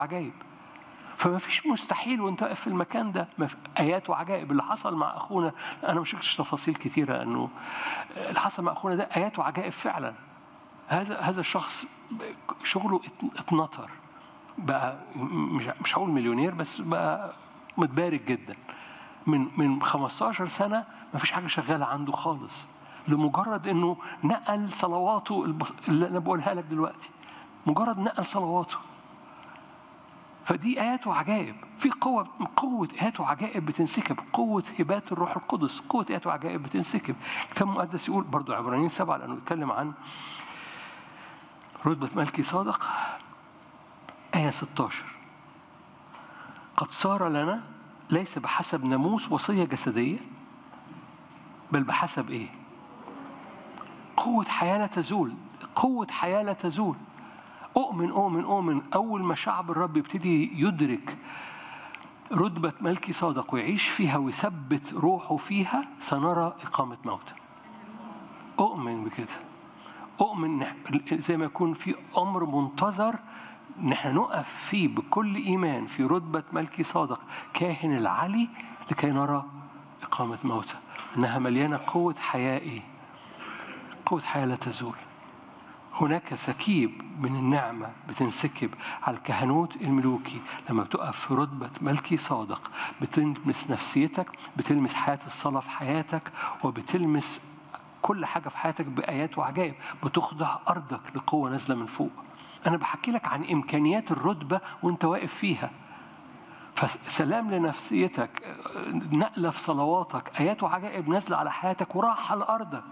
عجائب فما فيش مستحيل وانت واقف في المكان ده ما في ايات وعجائب اللي حصل مع اخونا انا ما شفتش تفاصيل كتيره انه اللي حصل مع اخونا ده ايات وعجائب فعلا هذا هذا الشخص شغله ات- اتنطر بقى مش مش هقول مليونير بس بقى متبارك جدا من من 15 سنه ما فيش حاجه شغاله عنده خالص لمجرد انه نقل صلواته الب- اللي انا بقولها لك دلوقتي مجرد نقل صلواته فدي آيات وعجائب في قوة قوة آيات وعجائب بتنسكب قوة هبات الروح القدس قوة آيات وعجائب بتنسكب الكتاب المقدس يقول برضو عبرانيين سبعة لأنه يتكلم عن رتبة ملكي صادق آية 16 قد صار لنا ليس بحسب ناموس وصية جسدية بل بحسب إيه؟ قوة حياة لا تزول قوة حياة لا تزول أؤمن أؤمن أؤمن أول ما شعب الرب يبتدي يدرك رتبة ملكي صادق ويعيش فيها ويثبت روحه فيها سنرى إقامة موتى أؤمن بكده أؤمن نح- زي ما يكون في أمر منتظر نحن نقف فيه بكل إيمان في رتبة ملكي صادق كاهن العلي لكي نرى إقامة موتى إنها مليانة قوة حياة إيه؟ قوة حياة لا تزول هناك سكيب من النعمة بتنسكب على الكهنوت الملوكي لما بتقف في رتبة ملكي صادق بتلمس نفسيتك بتلمس حياة الصلاة في حياتك وبتلمس كل حاجة في حياتك بآيات وعجائب بتخضع أرضك لقوة نازلة من فوق أنا بحكي لك عن إمكانيات الرتبة وأنت واقف فيها فسلام لنفسيتك نقلة في صلواتك آيات وعجائب نازلة على حياتك وراحة لأرضك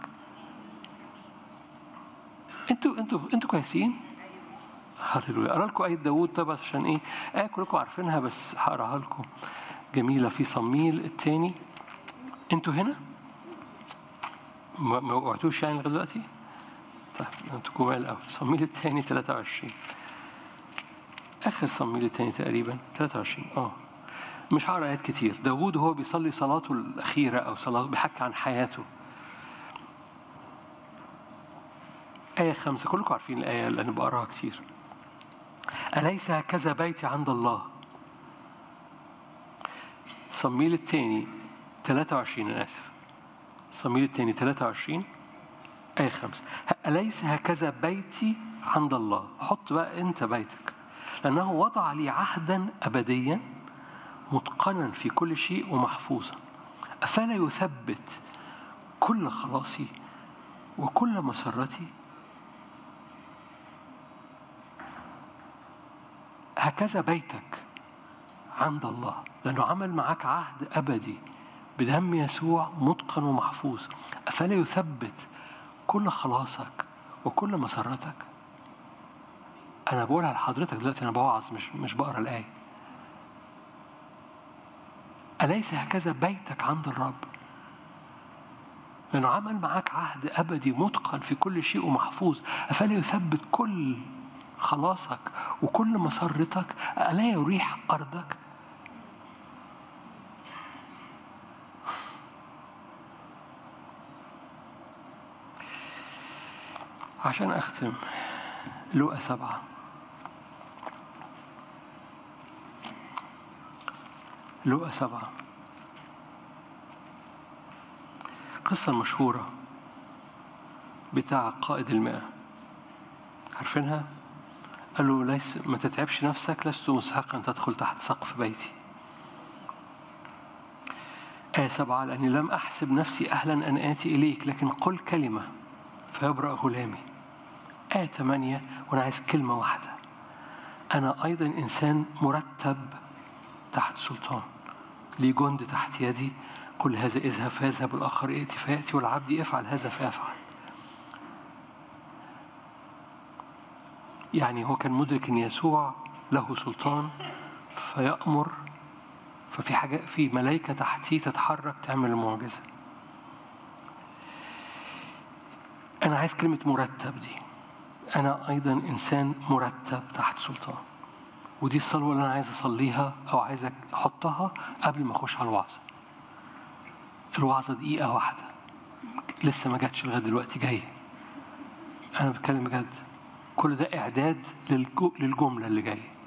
انتوا انتوا انتوا كويسين؟ هللويا اقرا لكم ايه داوود طبعا عشان ايه؟ ايه كلكم عارفينها بس هقراها لكم جميله في صميل الثاني انتوا هنا؟ ما ما وقعتوش يعني لغايه دلوقتي؟ طيب انتوا جمال قوي صميل الثاني 23 اخر صميل الثاني تقريبا 23 اه مش هقرا ايات كتير داوود وهو بيصلي صلاته الاخيره او صلاه بيحكي عن حياته آية خمسة كلكم عارفين الآية اللي أنا بقراها كتير أليس هكذا بيتي عند الله صميل الثاني 23 أنا آسف صميل الثاني 23 آية خمسة أليس هكذا بيتي عند الله حط بقى أنت بيتك لأنه وضع لي عهدا أبديا متقنا في كل شيء ومحفوظا أفلا يثبت كل خلاصي وكل مسرتي هكذا بيتك عند الله لأنه عمل معك عهد أبدي بدم يسوع متقن ومحفوظ أفلا يثبت كل خلاصك وكل مسرتك أنا بقولها لحضرتك دلوقتي أنا بوعظ مش مش بقرا الآية أليس هكذا بيتك عند الرب لأنه عمل معك عهد أبدي متقن في كل شيء ومحفوظ أفلا يثبت كل خلاصك وكل مسرتك ألا يريح أرضك عشان أختم لقى سبعة لقى سبعة قصة مشهورة بتاع قائد المئة عارفينها؟ قال له ليس ما تتعبش نفسك لست مسحقا أن تدخل تحت سقف بيتي آية سبعة لأني لم أحسب نفسي أهلا أن آتي إليك لكن قل كلمة فيبرأ غلامي آية ثمانية وأنا عايز كلمة واحدة أنا أيضا إنسان مرتب تحت سلطان لي جند تحت يدي كل هذا اذهب فيذهب الآخر ائتي فيأتي والعبد يفعل هذا فيفعل يعني هو كان مدرك ان يسوع له سلطان فيأمر ففي حاجة في ملائكة تحتيه تتحرك تعمل المعجزة. أنا عايز كلمة مرتب دي. أنا أيضا إنسان مرتب تحت سلطان. ودي الصلوة اللي أنا عايز أصليها أو عايز أحطها قبل ما أخش على الوعظة. الوعظة دقيقة واحدة. لسه ما جاتش لغاية دلوقتي جاية. أنا بتكلم بجد. كل ده إعداد للجملة اللي جاية